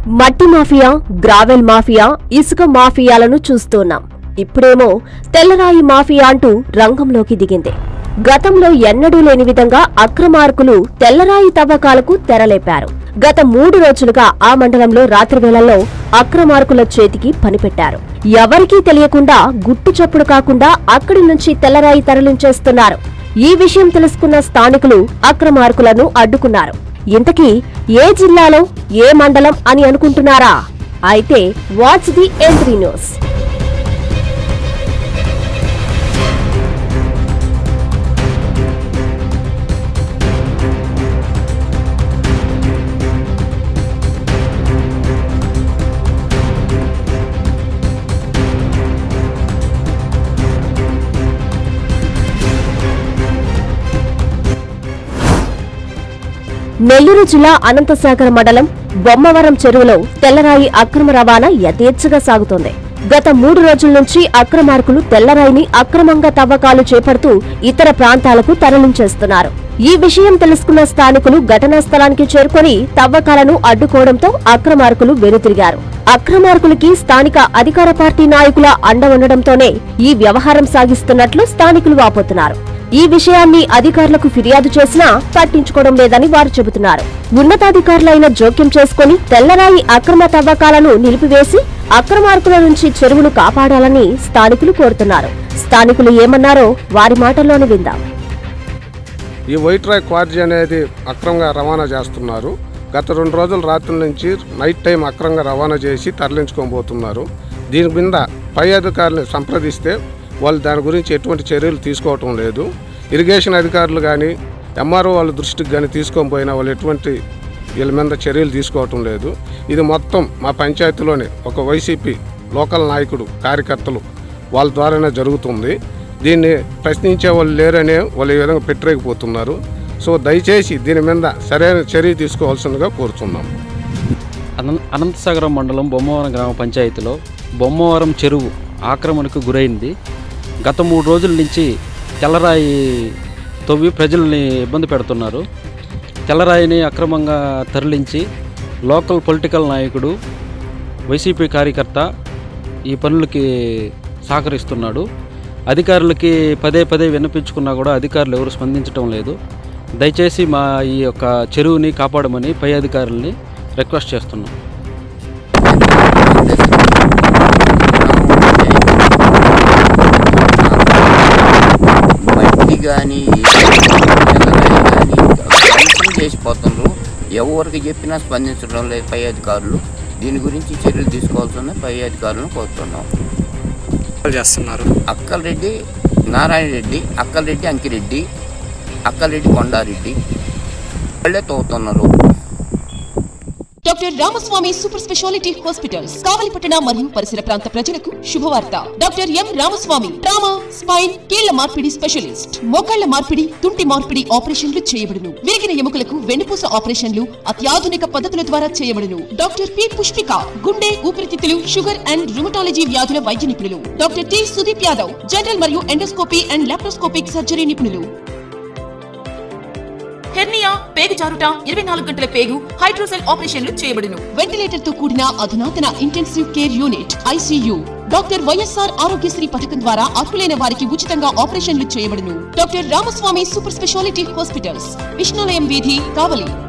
మట్టి mafia gravel mafia ఇసుక మాఫియాలను చూస్తున్నాం ఇప్పుడేమో తెల్లరాయి మాఫియా అంటూ రంగంలోకి దిగింది గతంలో ఎన్నడూ లేని విధంగా అక్రమార్కులు తెల్లరాయి తవ్వకాలకు తెరలేపారు గత మూడు రోజులుగా ఆ మండలంలో రాత్రి వేళల్లో అక్రమార్కుల చేతికి పనిపెట్టారు ఎవరికీ తెలియకుండా గుట్టు చప్పుడు కాకుండా అక్కడి నుంచి తెల్లరాయి తరలించేస్తున్నారు ఈ విషయం తెలుసుకున్న స్థానికులు అక్రమార్కులను అడ్డుకున్నారు ఇంతకీ ఏ జిల్లాలో ఏ మండలం అని అనుకుంటున్నారా అయితే watch the entry news Nellore జిల్లా అనంతసాగర్ మండలం బొమ్మవరం చెరువులో తెల్లరాయి అక్రమ రవాణా యథేచ్ఛగా సాగుతోంది గత మూడు రోజుల నుంచి అక్రమార్కులు తెల్లరాయిని అక్రమంగా తవ్వకాలు చేపడుతూ ఇతర ప్రాంతాలకు తరలించేస్తున్నారు ఈ విషయం తెలుసుకున్న స్థానికులు ఘటనా స్థలానికి చేరుకొని తవ్వకాలను అడ్డుకోవడంతో అక్రమార్కులు వెనుతిరిగారు అక్రమార్కులకి స్థానిక అధికార పార్టీ నాయకుల అండ ఉండడంతోనే ఈ వ్యవహారం సాగిస్తున్నట్లు స్థానికులు వాపోతున్నారు ఈ విషయాన్ని అధికారులకు ఫిర్యాదు చేసినా పట్టించుకోవడం లేదని వారు చెబుతున్నారు ఉన్నతాధికారులైన జోక్యం చేసుకుని తెల్లరాయి అక్రమ తవ్వకాలను నిలిపివేసి అక్రమార్కుల నుంచి చెరువును కాపాడాలని స్థానికులు కోరుతున్నారు స్థానికులు ఏమన్నారో వారి మాటల్లోనే విందాం ఈ వైట్ రాయ్ క్వార్జీ అనేది అక్రమంగా రవాణా చేస్తున్నారు గత రెండు రోజుల రాత్రి నుంచి నైట్ టైం అక్రమంగా రవాణా చేసి తరలించుకొని పోతున్నారు దీని మీద పై అధికారులను సంప్రదిస్తే వాళ్ళు దాని గురించి ఎటువంటి చర్యలు తీసుకోవటం లేదు ఇరిగేషన్ అధికారులు కానీ ఎంఆర్ఓ వాళ్ళ దృష్టికి కానీ తీసుకొని పోయినా వాళ్ళు ఎటువంటి వీళ్ళ మీద చర్యలు తీసుకోవటం లేదు ఇది మొత్తం మా పంచాయతీలోని ఒక వైసీపీ లోకల్ నాయకుడు కార్యకర్తలు వాళ్ళ ద్వారానే జరుగుతుంది దీన్ని ప్రశ్నించే వాళ్ళు లేరనే వాళ్ళు ఈ విధంగా పెట్టలేకపోతున్నారు సో దయచేసి దీని మీద సరైన చర్య తీసుకోవాల్సిందిగా కోరుతున్నాం అనంత అనంతసాగరం మండలం బొమ్మవరం గ్రామ పంచాయతీలో బొమ్మవరం చెరువు ఆక్రమణకు గురైంది గత మూడు రోజుల నుంచి తెల్లరాయి తవ్వి ప్రజల్ని ఇబ్బంది పెడుతున్నారు తెల్లరాయిని అక్రమంగా తరలించి లోకల్ పొలిటికల్ నాయకుడు వైసీపీ కార్యకర్త ఈ పనులకి సహకరిస్తున్నాడు అధికారులకి పదే పదే విన్నపించుకున్నా కూడా అధికారులు ఎవరు స్పందించడం లేదు దయచేసి మా ఈ యొక్క చెరువుని కాపాడమని పై అధికారుల్ని రిక్వెస్ట్ చేస్తున్నాం మట్టి కానీ కానీ ధ్వంసం చేసిపోతున్నారు ఎవరికి చెప్పినా స్పందించడం లేదు పై అధికారులు దీని గురించి చర్యలు తీసుకోవాల్సిన పై అధికారులను కోరుతున్నాం చేస్తున్నారు అక్కలరెడ్డి నారాయణ రెడ్డి అక్కలరెడ్డి అంకిరెడ్డి అక్కలరెడ్డి కొండారెడ్డి వాళ్ళే తవ్వుతున్నారు doctor Ramaswamy super speciality hospitals కావలిపట్టణ మరియు పరిసర ప్రాంత ప్రజలకు శుభవార్త doctor M Ramaswamy trauma spine కీళ్ల మార్పిడి స్పెషలిస్ట్ మోకాళ్ల మార్పిడి తుంటి మార్పిడి ఆపరేషన్లు చేయబడును విరిగిన ఎముకలకు వెన్నుపూస ఆపరేషన్లు అత్యాధునిక పద్ధతుల ద్వారా చేయబడును డాక్టర్ పి పుష్పిక గుండె ఊపిరితిత్తులు షుగర్ అండ్ రుమటాలజీ వ్యాధుల వైద్య నిపుణులు doctor T Sudeep Yadav general మరియు ఎండోస్కోపీ అండ్ లాప్రోస్కోపిక్ సర్జరీ నిపుణులు హెర్నియా పేగు జారుట ఇరవై నాలుగు గంటల పేగు హైడ్రోసెల్ ఆపరేషన్లు చేయబడును వెంటిలేటర్ తో కూడిన అధునాతన intensive care unit ICU doctor YSR Aarogyasri పథకం ద్వారా అర్హులైన వారికి ఉచితంగా ఆపరేషన్లు చేయబడును doctor Ramaswamy super speciality hospitals విష్ణులయం వీధి కావలి